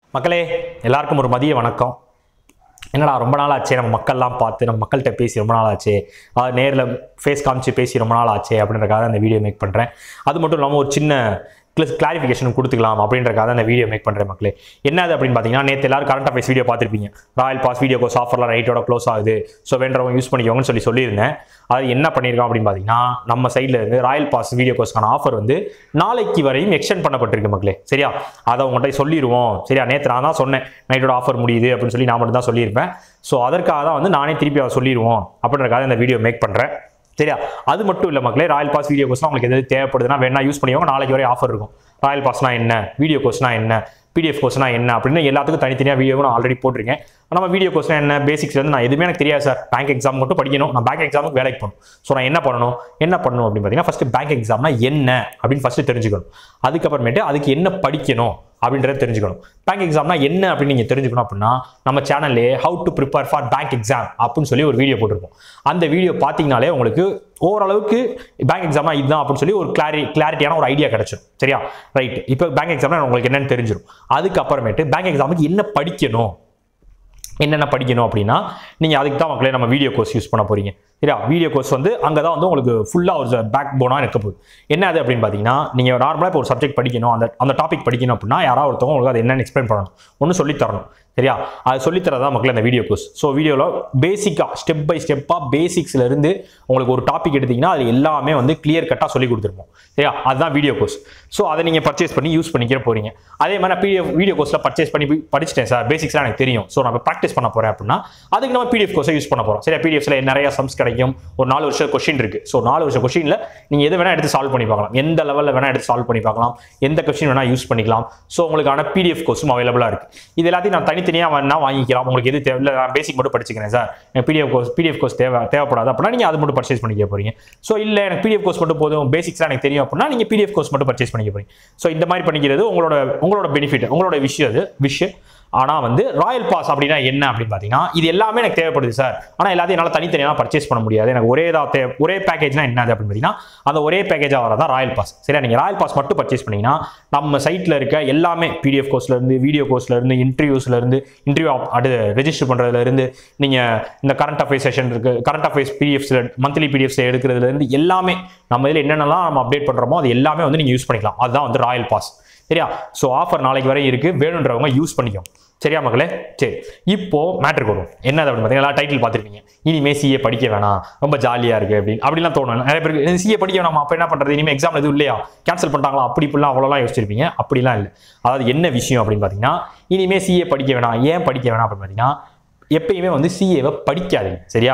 மக்களே எல்லாருக்கும் ஒரு மதிய வணக்கம் என்னடா ரொம்ப நாள் ஆச்சு நம்ம மக்கள்லாம் பார்த்து நம்ம மக்கள்கிட்ட பேசி ரொம்ப நாள் ஆச்சு அதாவது நேரில் ஃபேஸ் காமிச்சு பேசி ரொம்ப நாள் ஆச்சு அப்படின்றக்காக அந்த வீடியோ மேக் பண்ணுறேன் அது மட்டும் இல்லாமல் ஒரு சின்ன கிளாரிஃபிகேஷன் கொடுத்துக்கலாம் அப்படின்றக்காக அந்த வீடியோ மேக் பண்ணுறேன் மக்களே என்னது அப்படின்னு பார்த்தீங்கன்னா நேற்று எல்லாரும் கரண்ட் அஃபேர்ஸ் வீடியோ பார்த்துருப்பீங்க ராயல் பாஸ் வீடியோ கோஸ் ஆஃபர்லாம் ரைட்டோட க்ளோஸ் ஆகுது ஸோ வேண்டவங்க யூஸ் பண்ணிக்கோங்கன்னு சொல்லி சொல்லியிருந்தேன் அது என்ன பண்ணியிருக்கோம் அப்படின்னு பார்த்தீங்கன்னா நம்ம சைடில் இருந்து ராயல் பாஸ் வீடியோ கோஸ்க்கான ஆஃபர் வந்து நாளைக்கு வரையும் எக்ஸ்டெண்ட் பண்ணப்பட்டிருக்கு மக்களே சரியா அதை உங்கள்கிட்ட சொல்லிடுவோம் சரியா நேற்று நான் தான் சொன்னேன் நைட்டோட ஆஃபர் முடியுது அப்படின்னு சொல்லி நான் மட்டும் தான் சொல்லியிருப்பேன் ஸோ அதற்காக தான் வந்து நானே திருப்பி அதை சொல்லிடுவோம் அப்படின்றக்காக இந்த வீடியோ மேக் பண்ணுறேன் சரியா அது மட்டும் இல்லை மக்களே ராயல் பாஸ் வீடியோ கோர்ஸ்லாம் உங்களுக்கு எதாவது தேவைப்படுதுன்னா வேணா யூஸ் பண்ணிக்கோங்க நாளைக்கு வரை ஆஃபர் இருக்கும் ராயல் பாஸ்னா என்ன வீடியோ கோர்ஸ்னா என்ன பிடிஎஃப் கோர்ஸ்னா என்ன அப்படின்னு எல்லாத்துக்கும் தனித்தனியாக வீடியோ நான் ஆல்ரெடி போட்டிருக்கேன் நம்ம வீடியோ கோர்ஸ்னா என்ன பேசிக்ஸ் வந்து நான் எதுவுமே எனக்கு தெரியாது சார் பேங்க் எக்ஸாம் மட்டும் படிக்கணும் நான் பேங்க் எக்ஸாமுக்கு வேலைக்கு போகணும் ஸோ நான் என்ன பண்ணணும் என்ன பண்ணணும் அப்படின்னு பார்த்தீங்கன்னா ஃபஸ்ட்டு பேங்க் எக்ஸாம்னா என்ன அப்படின்னு ஃபஸ்ட்டு தெரிஞ்சுக்கணும் அதுக்கப்புறமேட்டு அதுக்கு என்ன படிக்கணும் அப்படின்றத தெரிஞ்சுக்கணும் பேங்க் எக்ஸாம்னா என்ன அப்படின்னு நீங்கள் தெரிஞ்சுக்கணும் அப்படின்னா நம்ம சேனல்லே how to prepare for bank exam அப்படின்னு சொல்லி ஒரு வீடியோ போட்டிருப்போம் அந்த வீடியோ பார்த்தீங்கனாலே உங்களுக்கு ஓரளவுக்கு பேங்க் எக்ஸாம்னா இதுதான் அப்படின்னு சொல்லி ஒரு கிளாரி கிளாரிட்டியான ஒரு ஐடியா கிடைச்சிடும் சரியா ரைட் இப்போ பேங்க் எக்ஸாம்னா உங்களுக்கு என்னன்னு தெரிஞ்சிடும் அதுக்கப்புறமேட்டு பேங்க் எக்ஸாமுக்கு என்ன படிக்கணும் என்னென்ன படிக்கணும் அப்படின்னா நீங்கள் அதுக்கு தான் மக்களே நம்ம வீடியோ கோர்ஸ் யூஸ் பண்ண போறீங்க சரியா வீடியோ கோர்ஸ் வந்து அங்கே தான் வந்து உங்களுக்கு ஃபுல்லாக ஒரு பேக் போனாக இருக்க போகுது என்ன அது அப்படின்னு பார்த்தீங்கன்னா நீங்கள் நார்மலாக இப்போ ஒரு சப்ஜெக்ட் படிக்கணும் அந்த அந்த டாபிக் படிக்கணும் அப்படின்னா யாராவது ஒருத்தவங்க உங்களுக்கு அது என்னென்னு எக்ஸ்பிளைன் பண்ணணும் ஒன்று சொல்லி தரணும் சரியா அது சொல்லித்தரதா மக்கள் அந்த வீடியோ கோர்ஸ் ஸோ வீடியோவில் பேசிக்காக ஸ்டெப் பை ஸ்டெப்பாக பேசிக்ஸ்ல இருந்து உங்களுக்கு ஒரு டாபிக் எடுத்தீங்கன்னா அது எல்லாமே வந்து கிளியர் கட்டாக சொல்லி கொடுத்துருப்போம் சரியா அதுதான் வீடியோ கோர்ஸ் ஸோ அதை நீங்கள் பர்ச்சேஸ் பண்ணி யூஸ் பண்ணிக்கிற போறீங்க அதே மாதிரி நான் பிடிஎஃப் வீடியோ கோர்ஸில் பர்ச்சேஸ் பண்ணி போய் படிச்சிட்டேன் சார் பேசிக்ஸ்லாம் எனக்கு தெரியும் ஸோ நான் ப்ராக்டிஸ் பண்ண போறேன் அப்படின்னா அதுக்கு நம்ம பிடிஎஃப் கோர்ஸை யூஸ் பண்ண போறோம் சரியா பிடிஎஃப்ல நிறைய சம்ஸ் கிடைக்கும் ஒரு நாலு வருஷம் கொஸ்டின் இருக்கு ஸோ நாலு வருஷம் கொஸ்டின்ல நீங்க எது வேணா எடுத்து சால்வ் பண்ணி பார்க்கலாம் எந்த லெவலில் வேணா எடுத்து சால்வ் பண்ணி பார்க்கலாம் எந்த கொஸ்டின் வேணா யூஸ் பண்ணிக்கலாம் ஸோ உங்களுக்கான பிடிஎஃப் கோர்ஸும் அவைலபிளாக இருக்கு இது எல்லாத்தையும் நான் தனித்தனியாக வேணா வாங்கிக்கலாம் உங்களுக்கு எது தேவை இல்லை நான் பேசிக் மட்டும் படிச்சுக்கிறேன் சார் எனக்கு பிடிஎஃப் கோர்ஸ் பிடிஎஃப் கோர்ஸ் தேவை தேவைப்படாது அப்படின்னா நீங்க அது மட்டும் பர்ச்சேஸ் பண்ணிக்க போறீங்க ஸோ இல்லை எனக்கு பிடிஎஃப் கோர்ஸ் மட்டும் போதும் பேசிக்ஸ்லாம் எனக்கு தெரியும் அப்படின்னா நீங்க பிடிஎஃப் கோர்ஸ் மட்டும் பர்ச்சேஸ் பண்ணிக்க போறீங்க ஸோ இந்த மாதிரி பண்ணிக்கிறது உங்களோட உங்களோட பெனிஃபிட் உங்களோட விஷயம் அது விஷயம் ஆனால் வந்து ராயல் பாஸ் அப்படின்னா என்ன அப்படின்னு பார்த்தீங்கன்னா இது எல்லாமே எனக்கு தேவைப்படுது சார் ஆனால் எல்லாத்தையும் என்னால் தனித்தனியாக பர்ச்சேஸ் பண்ண முடியாது எனக்கு ஒரே தான் தேவை ஒரே பேக்கேஜ்னா என்னது அப்படின்னு பார்த்தீங்கன்னா அந்த ஒரே பேக்கேஜாக வரதான் ராயல் பாஸ் சரியா நீங்கள் ராயல் பாஸ் மட்டும் பர்ச்சேஸ் பண்ணீங்கன்னா நம்ம சைட்டில் இருக்க எல்லாமே பிடிஎஃப் கோர்ஸ்லேருந்து வீடியோ கோர்ஸ்லேருந்து இன்டர்வியூஸ்லேருந்து இன்டர்வியூ அது ரெஜிஸ்டர் பண்ணுறதுலேருந்து நீங்கள் இந்த கரண்ட் அஃபேர்ஸ் செஷன் இருக்கு கரண்ட் அஃபேர்ஸ் பிடிஎஃப்ஸில் மந்த்லி பிடிஎஃப்ஸ் எடுக்கிறதுலேருந்து எல்லாமே நம்ம இதில் என்னென்னலாம் நம்ம அப்டேட் பண்ணுறோமோ அது எல்லாமே வந்து நீங்கள் யூஸ் பண்ணிக்கலாம் அதுதான் வந்து ராயல் பாஸ் சரியா ஸோ ஆஃபர் நாளைக்கு வரை இருக்கு வேணுன்றவங்க யூஸ் பண்ணிக்கோ சரியா மக்களே சரி இப்போ மேட்ருக்கு வரும் என்ன அப்படின்னு பார்த்தீங்கன்னா டைட்டில் பார்த்துருப்பீங்க இனிமே சிஏ படிக்க வேணாம் ரொம்ப ஜாலியாக இருக்கு அப்படின்னு அப்படிலாம் தோணும் நிறைய பேருக்கு சிஏ படிக்க வேணாமா அப்போ என்ன பண்ணுறது இனிமேல் எக்ஸாம் எதுவும் இல்லையா கேன்சல் பண்ணிட்டாங்களா அப்படி இப்படிலாம் அவ்வளோலாம் யோசிச்சிருப்பீங்க அப்படிலாம் இல்லை அதாவது என்ன விஷயம் அப்படின்னு பார்த்தீங்கன்னா இனிமே சிஏ படிக்க வேணாம் ஏன் படிக்க வேணாம் அப்படின்னு பார்த்தீங்கன்னா எப்பயுமே வந்து சிஏவை படிக்காதீங்க சரியா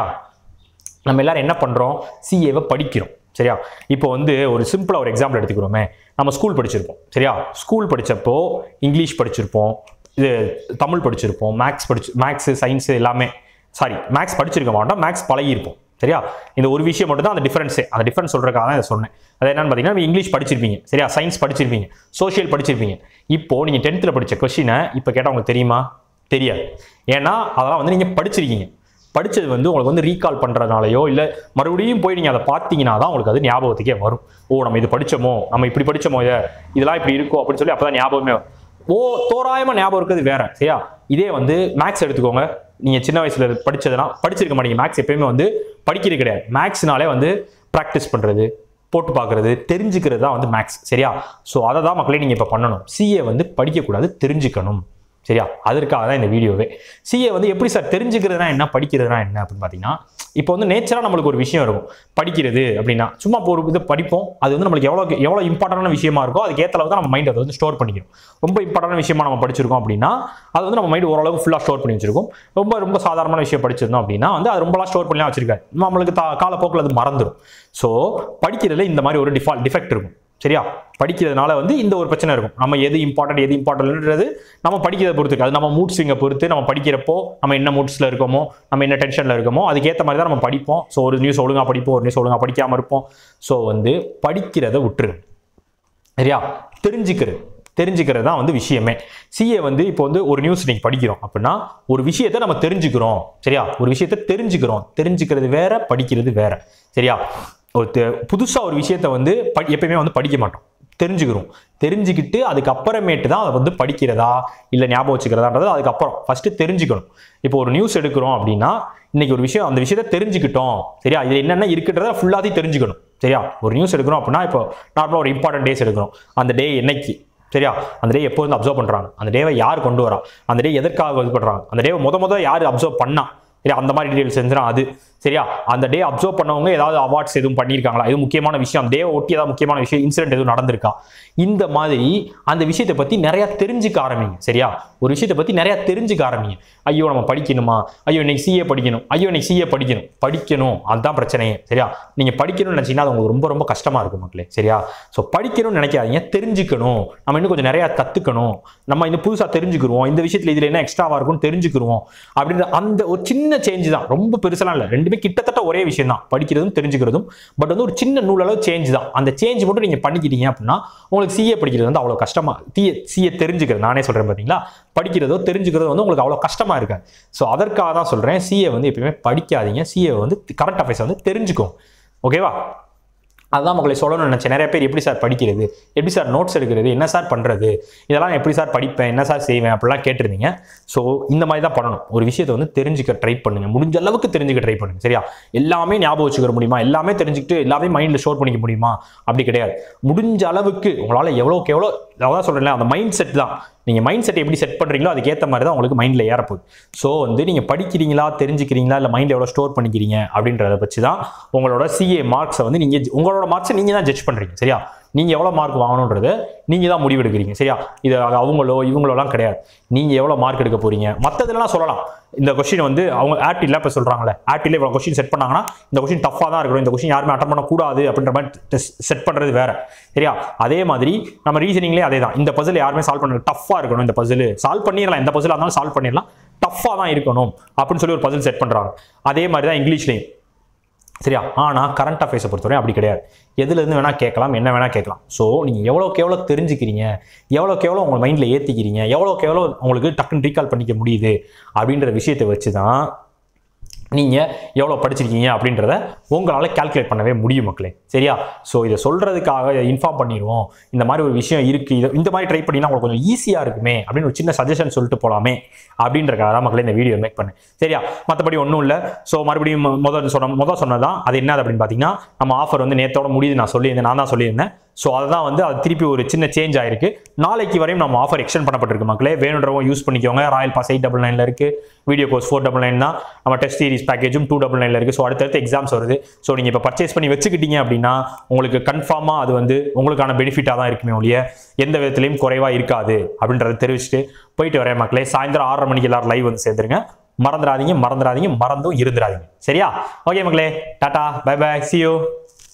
நம்ம எல்லாரும் என்ன பண்ணுறோம் சிஏவை படிக்கிறோம் சரியா இப்போ வந்து ஒரு சிம்பிளாக ஒரு எக்ஸாம்பிள் எடுத்துக்கிறோமே நம்ம ஸ்கூல் படிச்சிருப்போம் சரியா ஸ்கூல் படித்தப்போ இங்கிலீஷ் படிச்சிருப்போம் இது தமிழ் படிச்சிருப்போம் மேக்ஸ் படிச்சு மேக்ஸு சயின்ஸு எல்லாமே சாரி மேக்ஸ் படிச்சிருக்க மாட்டோம் மேக்ஸ் பழகியிருப்போம் சரியா இந்த ஒரு விஷயம் மட்டும் தான் அந்த டிஃபரன்ஸே அந்த டிஃபரன்ஸ் சொல்கிறதுக்காக தான் இதை சொன்னேன் அது என்னன்னு பார்த்தீங்கன்னா நீங்க இங்கிலீஷ் படிச்சிருப்பீங்க சரியா சயின்ஸ் படிச்சிருப்பீங்க சோஷியல் படிச்சிருப்பீங்க இப்போ நீங்கள் டென்த்தில் படித்த கொஸ்டினை இப்போ கேட்டால் உங்களுக்கு தெரியுமா தெரியாது ஏன்னா அதெல்லாம் வந்து நீங்கள் படிச்சிருக்கீங்க படிச்சது வந்து உங்களுக்கு வந்து ரீகால் பண்ணுறதுனாலையோ இல்லை மறுபடியும் போய் நீங்கள் அதை பார்த்தீங்கன்னா தான் உங்களுக்கு அது ஞாபகத்துக்கே வரும் ஓ நம்ம இது படிச்சோமோ நம்ம இப்படி படிச்சோமோ இதை இதெல்லாம் இப்படி இருக்கும் அப்படின்னு சொல்லி அப்போ தான் ஞாபகமே வரும். ஓ தோராயமாக ஞாபகம் இருக்கிறது வேற சரியா இதே வந்து மேக்ஸ் எடுத்துக்கோங்க நீங்கள் சின்ன வயசுல படிச்சதுனா படிச்சிருக்க மாட்டீங்க மேக்ஸ் எப்பயுமே வந்து படிக்கிறது கிடையாது மேக்ஸ்னாலே வந்து ப்ராக்டிஸ் பண்ணுறது போட்டு பார்க்குறது தெரிஞ்சுக்கிறது தான் வந்து மேக்ஸ் சரியா ஸோ அதை தான் மக்களே நீங்கள் இப்போ பண்ணணும் சிஏ வந்து படிக்கக்கூடாது தெரிஞ்சுக்கணும் சரியா அதற்காக தான் இந்த வீடியோவே சிஏ வந்து எப்படி சார் தெரிஞ்சுக்கிறதுனா என்ன படிக்கிறதுனா என்ன அப்படின்னு பார்த்தீங்கன்னா இப்போ வந்து நேச்சராக நம்மளுக்கு ஒரு விஷயம் இருக்கும் படிக்கிறது அப்படின்னா சும்மா இப்போ ஒரு இது படிப்போம் அது வந்து நம்மளுக்கு எவ்வளோ எவ்வளோ இம்பார்ட்டன்டான விஷயமா இருக்கோ அதுக்கு ஏற்ற அளவு தான் நம்ம மைண்ட் அதை வந்து ஸ்டோர் பண்ணிக்கிறோம் ரொம்ப இம்பார்ட்டன்டான விஷயமா நம்ம படிச்சிருக்கோம் அப்படின்னா அது வந்து நம்ம மைண்ட் ஓரளவுக்கு ஃபுல்லாக ஸ்டோர் பண்ணி வச்சிருக்கும் ரொம்ப ரொம்ப சாதாரணமான விஷயம் படிச்சிருந்தோம் அப்படின்னா வந்து அது ரொம்பலாம் ஸ்டோர் பண்ணலாம் வச்சிருக்காரு நம்மளுக்கு தா காலப்போக்கில் அது மறந்துடும் ஸோ படிக்கிறதுல இந்த மாதிரி ஒரு டிஃபால்ட் டிஃபெக்ட் இருக்கும் சரியா படிக்கிறதுனால வந்து இந்த ஒரு பிரச்சனை இருக்கும் நம்ம எது இம்பார்ட்டன்ட் எது இம்பார்ட்டன்ட்ன்றது நம்ம படிக்கிறத பொறுத்து இருக்கு. அது நம்ம மூட் ஸ்விங்கை பொறுத்து நம்ம படிக்கிறப்போ நம்ம என்ன மூட்ஸில் இருக்கோமோ நம்ம என்ன டென்ஷனில் இருக்கோமோ அதுக்கேற்ற மாதிரி தான் நம்ம படிப்போம் ஸோ ஒரு நியூஸ் ஒழுங்காக படிப்போம் ஒரு நியூஸ் ஒழுங்காக படிக்காமல் இருப்போம் ஸோ வந்து படிக்கிறத விட்டுரு சரியா தெரிஞ்சுக்கிறது தெரிஞ்சுக்கிறது தான் வந்து விஷயமே சிஏ வந்து இப்போ வந்து ஒரு நியூஸ் நீங்கள் படிக்கிறோம் அப்படின்னா ஒரு விஷயத்தை நம்ம தெரிஞ்சுக்கிறோம் சரியா ஒரு விஷயத்தை தெரிஞ்சுக்கிறோம் தெரிஞ்சுக்கிறது வேற படிக்கிறது வேற சரியா ஒரு தெ- புதுசா ஒரு விஷயத்தை வந்து படி- எப்பயுமே வந்து படிக்க மாட்டோம் தெரிஞ்சுக்கிறோம் தெரிஞ்சுக்கிட்டு அதுக்கப்புறமேட்டு தான் அதை வந்து படிக்கிறதா இல்லை ஞாபகம் வச்சுக்கிறதான்றது அதுக்கப்புறம் ஃபஸ்ட்டு தெரிஞ்சுக்கணும் இப்போ ஒரு நியூஸ் எடுக்கிறோம் அப்படின்னா இன்னைக்கு ஒரு விஷயம் அந்த விஷயத்தை தெரிஞ்சுக்கிட்டோம் சரியா இது என்னென்ன இருக்குன்றத ஃபுல்லாத்தையும் தெரிஞ்சுக்கணும் சரியா ஒரு நியூஸ் எடுக்கிறோம் அப்படின்னா இப்போ நார்மலாக ஒரு இம்பார்ட்டன்ட் டேஸ் எடுக்கிறோம் அந்த டே என்னைக்கு சரியா அந்த டே எப்போ வந்து அப்சர்வ் பண்ணுறாங்க அந்த டேவை யார் கொண்டு வரா அந்த டே எதற்காக இது பண்ணுறாங்க அந்த டேவை முத முத யார் அப்சர்வ் பண்ணா சரியா அந்த மாதிரி டீடைல்ஸ் செஞ்சுனா அது சரியா அந்த டே அப்சர்வ் பண்ணவங்க ஏதாவது அவார்ட்ஸ் எதுவும் பண்ணியிருக்காங்களா இது முக்கியமான விஷயம் அந்த டேவை ஒட்டி ஏதாவது முக்கியமான விஷயம் இன்சிடென்ட் எதுவும் நடந்திருக்கா இந்த மாதிரி அந்த விஷயத்தை பற்றி நிறைய தெரிஞ்சுக்க ஆரம்பிங்க சரியா ஒரு விஷயத்தை பற்றி நிறைய தெரிஞ்சுக்க ஆரம்பிங்க ஐயோ நம்ம படிக்கணுமா ஐயோ இன்னைக்கு சிஏ படிக்கணும் ஐயோ இன்னைக்கு சிஏ படிக்கணும் படிக்கணும் அதுதான் பிரச்சனையே சரியா நீங்கள் படிக்கணும்னு நினச்சிங்கன்னா அது உங்களுக்கு ரொம்ப ரொம்ப கஷ்டமாக இருக்கும் மக்களே சரியா ஸோ படிக்கணும்னு நினைக்காதீங்க தெரிஞ்சுக்கணும் நம்ம இன்னும் கொஞ்சம் நிறையா கற்றுக்கணும் நம்ம இன்னும் புதுசாக தெரிஞ்சுக்கிருவோம் இந்த விஷயத்தில் இதில் என்ன எக்ஸ்ட்ராவாக இருக்கும்னு தெரிஞ்சுக்கிருவோம் அப்படின்ற அந்த ஒரு சின்ன சேஞ்ச் தான் ரொம்ப பெருசெல்லாம் இல்லை ரெண்டுமே கிட்டத்தட்ட ஒரே விஷயம் தான் படிக்கிறதும் தெரிஞ்சுக்கிறதும் பட் வந்து ஒரு சின்ன நூலளவு சேஞ்ச் தான் அந்த சேஞ்ச் மட்டும் நீங்கள் பண்ணிக்கிட்டீங்க அப்படின்னா உங்களுக்கு சிஏ படிக்கிறது வந்து அவ்வளோ கஷ்டமா தீய சிஏ தெரிஞ்சுக்கிறது நானே சொல்கிறேன் பார்த்தீங்களா படிக்கிறதோ தெரிஞ்சுக்கிறதோ வந்து உங்களுக்கு அவ்வளோ கஷ்டமாக இருக்காது ஸோ அதற்காக தான் சொல்கிறேன் சிஏ வந்து எப்பயுமே படிக்காதீங்க சிஏ வந்து கரண்ட் அஃபேர்ஸ் வந்து தெரிஞ்சுக்கோங்க ஓகேவா அதுதான் மக்களை சொல்லணும்னு நினச்சேன் நிறைய பேர் எப்படி சார் படிக்கிறது எப்படி சார் நோட்ஸ் எடுக்கிறது என்ன சார் பண்ணுறது இதெல்லாம் எப்படி சார் படிப்பேன் என்ன சார் செய்வேன் அப்படிலாம் கேட்டிருந்தீங்க ஸோ இந்த மாதிரி தான் பண்ணணும் ஒரு விஷயத்தை வந்து தெரிஞ்சுக்க ட்ரை பண்ணுங்க முடிஞ்ச அளவுக்கு தெரிஞ்சுக்க ட்ரை பண்ணுங்க சரியா எல்லாமே ஞாபகம் வச்சுக்கிற முடியுமா எல்லாமே தெரிஞ்சுக்கிட்டு எல்லாமே மைண்டில் ஸ்டோர் பண்ணிக்க முடியுமா அப்படி கிடையாது முடிஞ்ச அளவுக்கு உங்களால் எவ்வளோக்கு எவ்வளோ அதான் சொல்கிறேன் அந்த மைண்ட் செட் தான் நீங்கள் மைண்ட் செட் எப்படி செட் பண்ணுறீங்களோ அதுக்கேற்ற மாதிரி தான் உங்களுக்கு மைண்டில் ஏறப்போகுது ஸோ வந்து நீங்கள் படிக்கிறீங்களா தெரிஞ்சுக்கிறீங்களா இல்லை மைண்டில் எவ்வளோ ஸ்டோர் பண்ணிக்கிறீங்க அப்படின்றத வச்சு தான் உங்களோட சிஏ மார்க்ஸை வந்து நீங்கள் உங்களோட மார்க்ஸை நீங்கள் தான் ஜட்ஜ் பண்ணுறீங்க சரியா நீங்கள் எவ்வளோ மார்க் வாங்கணுன்றது நீங்கள் தான் முடிவெடுக்கிறீங்க சரியா இது அவங்களோ இவங்களோலாம் கிடையாது நீங்கள் எவ்வளோ மார்க் எடுக்க போகிறீங்க மற்றதெல்லாம் சொல்லலாம் இந்த கொஷின் வந்து அவங்க ஆப்டிலாம் இப்போ சொல்கிறாங்களே ஆப்டில இவ்வளோ கொஷின் செட் பண்ணாங்கன்னா இந்த கொஷின் டஃப்பாக தான் இருக்கணும் இந்த கொஷின் யாருமே அட்டன் பண்ணக்கூடாது அப்படின்ற மாதிரி செட் பண்ணுறது வேற சரியா அதே மாதிரி நம்ம ரீசனிங்லேயே அதே தான் இந்த பசில் யாருமே சால்வ் பண்ணுறது டஃப்பாக இருக்கணும் இந்த பசில் சால்வ் பண்ணிடலாம் இந்த பசிலாக இருந்தாலும் சால்வ் பண்ணிடலாம் டஃப்பாக தான் இருக்கணும் அப்படின்னு சொல்லி ஒரு பசில் செட் பண்ணுறாங்க அதே மாதிரி தான் இங்கிலீஷ்லேயும் சரியா ஆனால் கரண்ட் அஃபேர்ஸை பொறுத்தவரை அப்படி கிடையாது எதுலேருந்து வேணால் கேட்கலாம் என்ன வேணால் கேட்கலாம் ஸோ நீங்கள் எவ்வளோக்கு எவ்வளோ தெரிஞ்சுக்கிறீங்க எவ்வளோக்கு எவ்வளோ உங்கள் மைண்டில் ஏற்றிக்கிறீங்க எவ்வளோக்கு எவ்வளோ உங்களுக்கு டக்குன்னு ரீகால் பண்ணிக்க முடியுது அப்படின்ற விஷயத்தை வச்சு தான் நீங்கள் எவ்வளோ படிச்சிருக்கீங்க அப்படின்றத உங்களால் கால்குலேட் பண்ணவே முடியும் மக்களே சரியா ஸோ இதை சொல்கிறதுக்காக இன்ஃபார்ம் பண்ணிடுவோம் இந்த மாதிரி ஒரு விஷயம் இருக்குது இது இந்த மாதிரி ட்ரை பண்ணினா உங்களுக்கு கொஞ்சம் ஈஸியாக இருக்குமே அப்படின்னு ஒரு சின்ன சஜஷன் சொல்லிட்டு போகலாமே அப்படின்றக்காக தான் மக்களே இந்த வீடியோ மேக் பண்ணேன் சரியா மற்றபடி ஒன்றும் இல்லை ஸோ மறுபடியும் மொ- முதல் சொன்ன முதல் சொன்னதான் அது என்னது அப்படின்னு பார்த்தீங்கன்னா நம்ம ஆஃபர் வந்து நேத்தோட முடியுது நான் சொல்லியிருந்தேன் நான் தான் சொல்லியிருந்தேன் ஸோ அதுதான் வந்து அது திருப்பி ஒரு சின்ன சேஞ்ச் ஆயிருக்கு நாளைக்கு வரையும் நம்ம ஆஃபர் எக்ஸ்டெண்ட் பண்ணப்பட்டிருக்கு மக்களே வேணுன்றவங்க யூஸ் பண்ணிக்கோங்க ராயல் பாஸ் எயிட் டபுள் நைனில் இருக்குது video course four double nine தான் நம்ம டெஸ்ட் சீரிஸ் பேக்கேஜும் டூ டபுள் நைனில் இருக்குது ஸோ அடுத்தடுத்து எக்ஸாம்ஸ் வருது ஸோ நீங்கள் இப்போ பர்ச்சேஸ் பண்ணி வச்சுக்கிட்டீங்க அப்படின்னா உங்களுக்கு கன்ஃபார்மாக அது வந்து உங்களுக்கான பெனிஃபிட்டாக தான் இருக்குமே ஒழிய எந்த விதத்துலையும் குறைவாக இருக்காது அப்படின்றத தெரிவிச்சுட்டு போயிட்டு வரேன் மக்களே சாயந்தரம் ஆறரை மணிக்கு எல்லாரும் லைவ் வந்து சேர்ந்துருங்க மறந்துடாதீங்க மறந்துடாதீங்க மறந்தும் இருந்துடாதீங்க சரியா ஓகே மக்களே tata bye bye see you